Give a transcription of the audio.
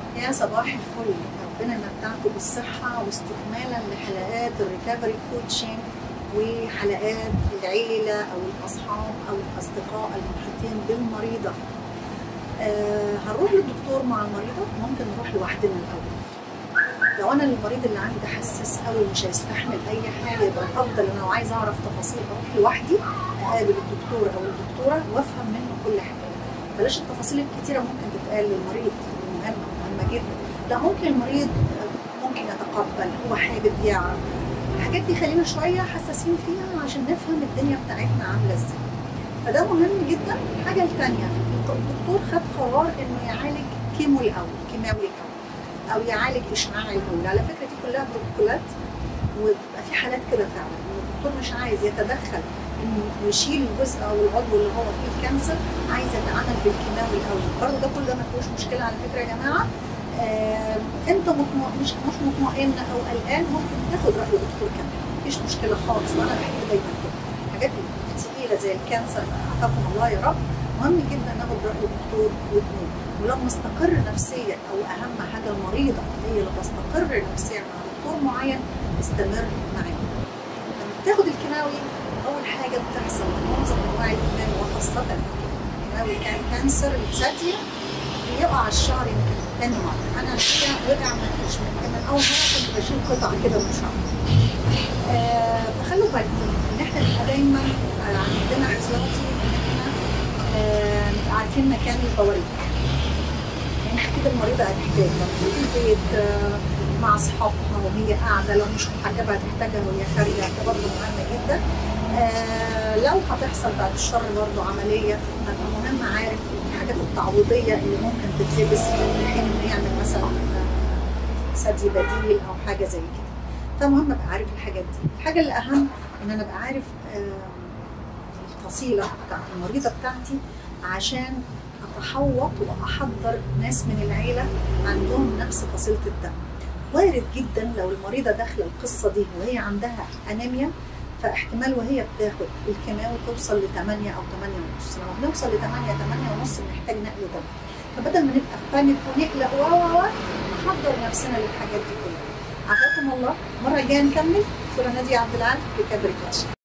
يا صباح الفل ربنا يمتعكم بالصحة واستكمالا لحلقات الريكفري كوتشنج وحلقات العيلة أو الأصحاب أو الأصدقاء المحيطين بالمريضة آه هنروح للدكتور مع المريضة ممكن نروح لوحدنا الأول لو أنا المريض اللي عندي ده حساس قوي مش هيستحمل أي حاجة يبقى الأفضل إن لو عايزة أعرف تفاصيل أروح لوحدي أقابل الدكتور أو الدكتورة وأفهم منه كل حاجة بلاش التفاصيل الكتيرة ممكن تتقال للمريض مهمة مهمة جدا لا ممكن المريض ممكن يتقبل هو حابب يعرف الحاجات دي خلينا شوية حساسين فيها عشان نفهم الدنيا بتاعتنا عاملة ازاي فده مهم جدا الحاجة التانية الدكتور خد قرار انه يعالج كيمو الاول كيماوي الاول او يعالج اشعاع الاول على فكرة دي كلها بروتوكولات وبيبقى في حالات كده فعلا ان الدكتور مش عايز يتدخل انه يشيل الجزء او العضو اللي هو فيه الكانسر عايز يتعامل بالكيماوي الاول برضه ده كله ما فيهوش مشكله على فكره يا جماعه آه انت مطمئن مش مش مطمئن او قلقان ممكن تاخد راي الدكتور كمان مفيش مشكله خالص وانا بحب دايما كده الحاجات الثقيله زي الكانسر عافاكم الله يا رب مهم جدا ناخد راي الدكتور وتنوم ولما استقر نفسيا او اهم حاجه المريضه هي اللي تستقر نفسيا مع دكتور معين استمر معاه لما بتاخد الكيماوي اول حاجه بتحصل في معظم انواع الكيماوي وخاصه الكيماوي كان كانسر الثدي بيقع الشعر يمكن تاني مره انا الحقيقه وقع ما فيش من اول مره كنت بشيل قطع كده من شعري آه فخلوا بالكم ان احنا نبقى دايما عندنا احتياطي ان احنا آه نبقى عارفين مكان البواريك يعني اكيد المريضه هتحتاج لو في البيت آه مع اصحابها وهي قاعده لو مش محجبه هتحتاجها وهي خارجه ده برضه مهمه جدا آه لو هتحصل بعد الشر برضه عمليه هتبقى مهم عارف الحاجات التعويضيه اللي ممكن تتلبس في حين انه يعمل مثلا ثدي بديل او حاجه زي كده فمهم ابقى عارف الحاجات دي الحاجه الاهم ان انا ابقى عارف آه الفصيله بتاعت المريضه بتاعتي عشان اتحوط واحضر ناس من العيله عندهم نفس فصيله الدم وارد جدا لو المريضه داخله القصه دي وهي عندها انيميا فاحتمال وهي بتاخد الكيماوي توصل ل 8 او 8 ونص لما بنوصل ل 8 8 ونص بنحتاج نقل دم فبدل ما نبقى في بانيك ونقلق و و نحضر نفسنا للحاجات دي كلها عافاكم الله المره الجايه نكمل دكتوره ناديه عبد العال ريكفري كوتش